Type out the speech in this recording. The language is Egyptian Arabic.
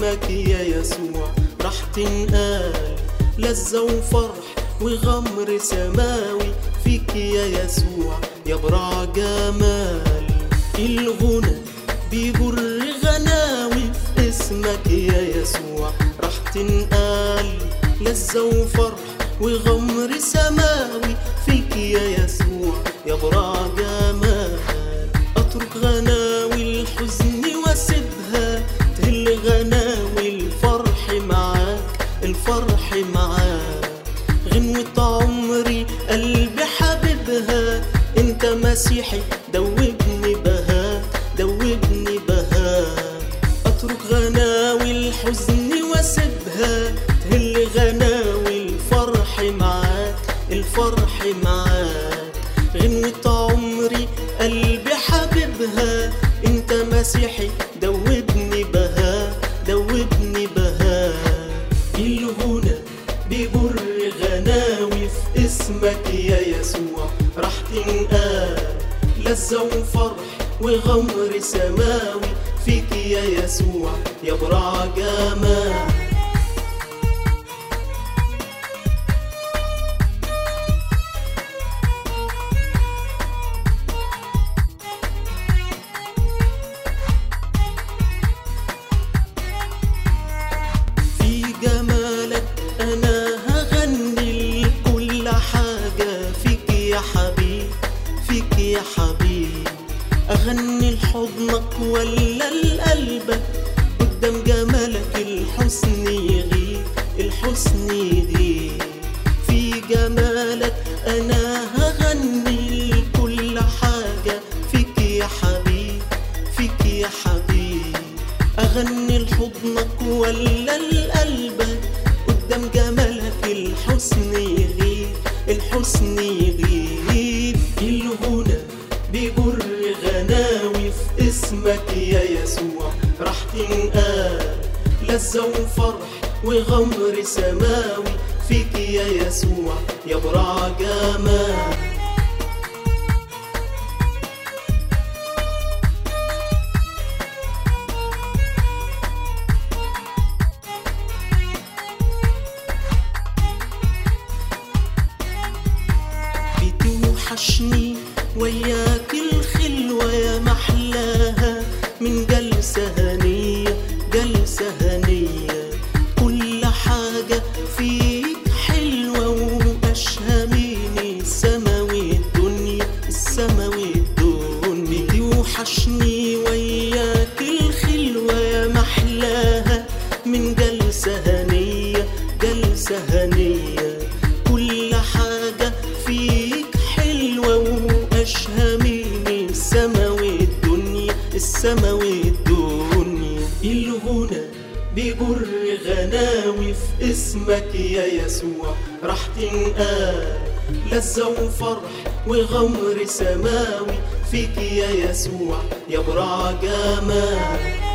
اسمك يا يسوع راح تنقال لذة وفرح وغمر سماوي فيك يا يسوع يا برع جمال الغنى بيجر غناوي في اسمك يا يسوع راح تنقال لذة وفرح وغمر سماوي فيك يا يسوع يا برع جمال اترك غناوي الحزن واسيبها تهل غناوي الفرح معاك الفرح معاك غنوة عمري قلبي حبيبها انت مسيحي دوبني بها دوبني بها اترك غناوي الحزن واسيبها تهل غناوي الفرح معاك الفرح معاك غنوة عمري قلبي حبيبها انت مسيحي دوبني بها دوبني بها الغنى بيجر غناوي في اسمك يا يسوع راح تنقال لذة وفرح وغمر سماوي فيك يا يسوع يا برع جمال في جمالك انا هغني لكل حاجة فيك يا حبيب فيك يا حبيب اغني لحضنك ولا لقلبك قدام جمالك الحسن يغيب الحسن يغيب في جمالك انا هغني لكل حاجة فيك يا حبيب فيك يا حبيب أغني لحضنك ولا لقلبك قدام جمالك الحسن يغيب الحسن يغيب الغنى بيجر غناوي في اسمك يا يسوع راح تنقال لذة وفرح وغمر سماوي فيك يا يسوع يا برع جمال بتوحشني وياك الخلوة يا محلاها من جلسة هنية جلسة هنية كل حاجة فيك حلوة وأشهى من السماوي الدنيا السماوي الدنيا بتوحشني وياك الخلوة يا محلاها من جلسة هنية جلسة هنية كل حاجة فيك حلوة وأشهى من السماوي الدنيا السماوي الدنيا الغنى بيجر غناوي في اسمك يا يسوع راح تنقال لذة وفرح وغمر سماوي فيك يا يسوع يا برع جمال